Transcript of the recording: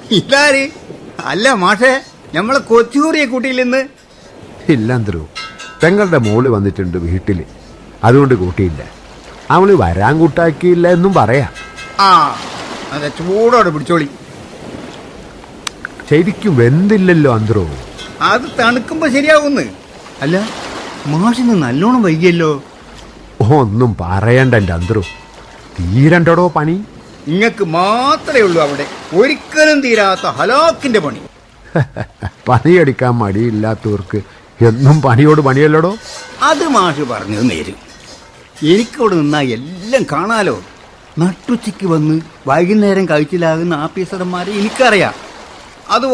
ഇതാര് അല്ല മാഷേ നമ്മളെ കൊച്ചൂറിയെ കൂട്ടിയിൽ നിന്ന് ഇല്ലാന്തരൂ പെങ്ങളുടെ മോള് വന്നിട്ടുണ്ട് വീട്ടില് അതുകൊണ്ട് കൂട്ടിയില്ല അവള് വരാൻ കൂട്ടാക്കിയില്ല എന്നും പറയാം ആ അതെ ചൂടോടെ പിടിച്ചോളി ശരിക്കും വെന്തില്ലല്ലോ അന്തരോ അത് തണുക്കുമ്പോ ശരിയാവുന്ന് അല്ല മാഷിന്ന് നല്ലോണം വൈകിയല്ലോ ഒന്നും പറയണ്ട എൻ്റെ അന്തരോ തീരണ്ടടോ പണി ഇങ്ങക്ക് മാത്രമേ ഉള്ളൂ അവിടെ ഒരിക്കലും തീരാത്ത ഹലാക്കിന്റെ പണി പണിയെടുക്കാൻ മടിയില്ലാത്തവർക്ക് എന്നും പണിയോട് പണിയല്ലടോ അത് മാഷ് പറഞ്ഞത് നേര് എനിക്കവിടെ നിന്നാ എല്ലാം കാണാലോ നട്ടുച്ചയ്ക്ക് വന്ന് വൈകുന്നേരം കഴിച്ചിലാകുന്ന ആഫീസർമാരെ എനിക്കറിയാം അത്